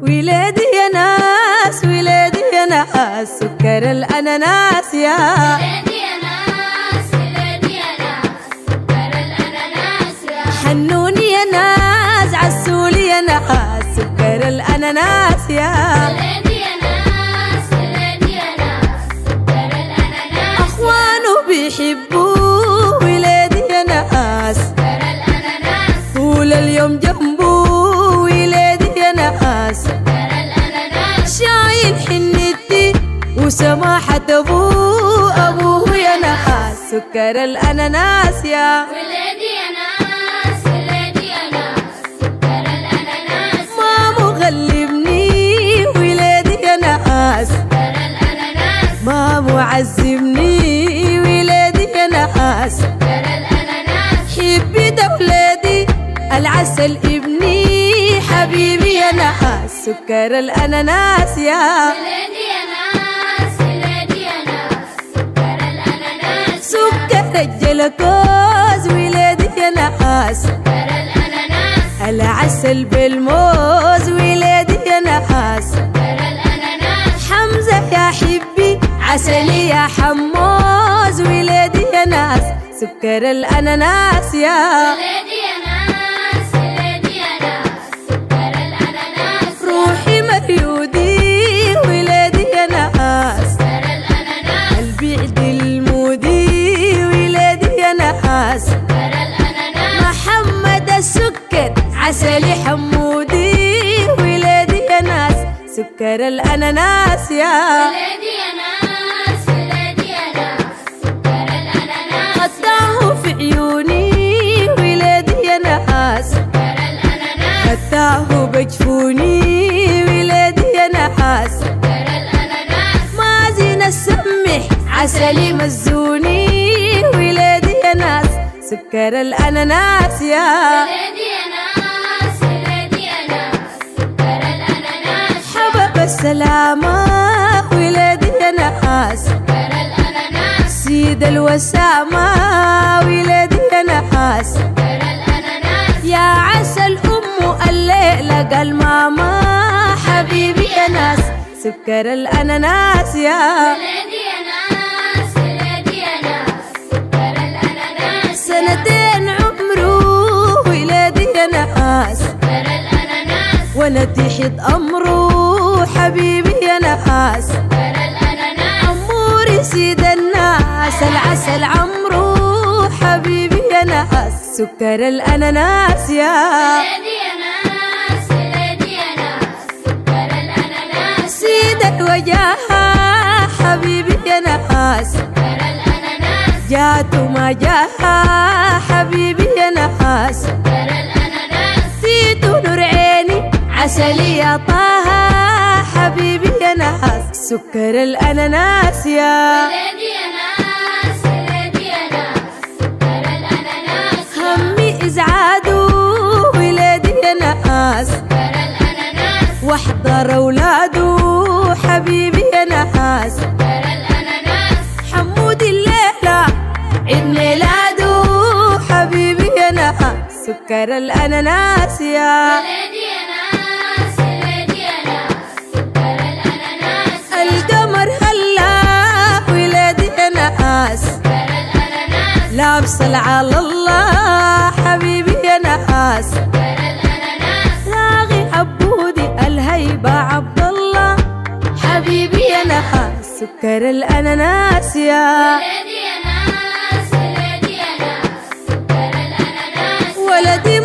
ولادي يا ناس ولادي يا ناس سكر الأناناس يا ولادي يا ناس ولادي يا ناس سكر الأناناس يا حنوني يا ناس عسولي يا ناس سكر الأناناس يا ولادي يا ناس ولادي يا ناس سكر الأناناس أخوانه بيحبوه ولادي يا ناس سكر الأناناس طول اليوم جنبه ولادي يا ناس سكر الأناناس شايل حنتي وسماحة أبوه أبوه يا ناس سكر الأناناس يا ولادي يا ناس ولادي يا ناس سكر الأناناس ما مغلبني ولادي يا ناس سكر الأناناس ما معذبني ولادي يا ناس سكر الأناناس حبي دولادي العسل ابني حبيبي يا ناس سكر الأناناس يا ولادي يا ناس ولادي يا ناس سكر الأناناس سكر الجلكوز ولادي يا ناس سكر الأناناس العسل بالموز ولادي يا ناس سكر الأناناس حمزة يا حبي عسلي يا حموز ولادي يا ناس سكر الأناناس يا ولادي يا ناس ولادي يا ناس سكر الأناناس روحي مريودي ولادي يا ناس سكر الأناناس البعد المودي ولادي يا ناس سكر الأناناس محمد السكر عسلي حمودي ولادي يا ناس سكر الأناناس يا ولادي يا ناس ولادي يا ناس سكر الأناناس خداه في عيوني ولادي يا ناس سكر الأناناس خداه بجفوني ولادي يا ناس سكر الأناناس ما زين السمح عسلي مزوني ولادي يا ناس سكر الأناناس يا ولادي يا ناس ولادي يا ناس سكر الأناناس حبب السلامة ولادي يا ناس سكر الأناناس سيد الوسامة ولادي يا ناس سكر الأناناس يا عسل أمه الليلة قال ماما حبيبي يا ناس سكر الأناناس يا ولادي يا ناس ولادي يا ناس سكر الأناناس سنتين عمره ولادي يا ناس سكر الأناناس ونتيحة أمره حبيبي يا ناس سكر الأناناس أموري سيد الناس العسل عمرو حبيبي يا ناس سكر الأناناس يا ولادي يا ناس ولادي يا ناس سكر الأناناس سيد الوجاهة حبيبي يا ناس سكر الأناناس جات وما جاها حبيبي يا ناس سكر الأناناس زيتو نور عيني عسلي يا طه حبيبي يا ناس سكر الأناناس يا ولادي يا ناس ولادي يا ناس سكر الأناناس همي إزعاده ولادي يا ناس سكر الأناناس واحضر أولاده حبيبي يا ناس سكر الأناناس حمود الليلة عيد ميلاده حبيبي يا ناس سكر الأناناس يا ولادي يا ناس ولادي يا ناس سكر الأناناس القمر هلا ولادي يا ناس سكر الأناناس لابس على الله حبيبي يا ناس سكر الأناناس لاغي عبودي الهيبة عبد الله حبيبي يا ناس سكر الأناناس يا ولادي يا ناس ولادي يا ناس سكر الأناناس ولدي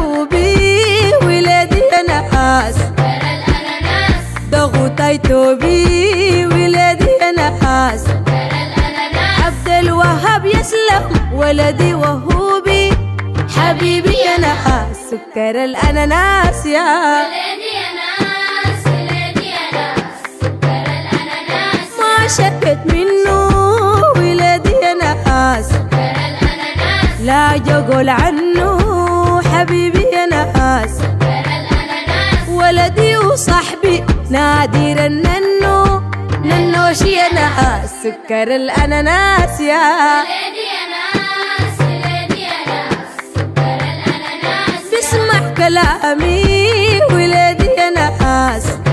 محبوبي ولادي يا ناس سكر الأناناس ضغوطي توبي ولادي يا ناس سكر الأناناس عبد الوهاب يسلم ولدي وهوبي حبيبي يا ناس سكر الأناناس يا ولادي يا ناس ولادي يا ناس سكر الأناناس ما شكت منه ولادي يا ناس سكر الأناناس لا جقول عنه حبيبي يا ناس سكر الأناناس ولدي وصاحبي نادر الننو ننوش يا ناس سكر الأناناس يا ولادي يا ناس ولادي يا ناس سكر الأناناس بسمع كلامي ولادي يا ناس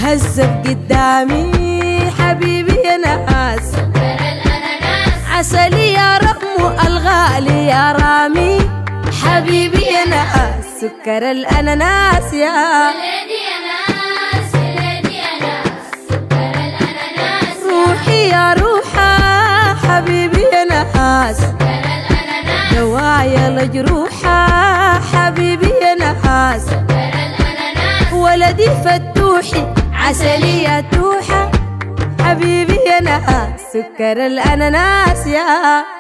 هزف قدامي حبيبي يا ناس سكر الأناناس عسلي يا رم الغالي يا رامي حبيبي يا ناس سكر الأناناس يا ولدي يا ناس ولدي يا ناس سكر الأناناس روحي يا روحة حبيبي يا ناس سكر الأناناس دوايا لجروحة حبيبي يا ناس سكر الأناناس ولدي فتوحي عسلي يا توحة حبيبي يا ناس سكر الأناناس يا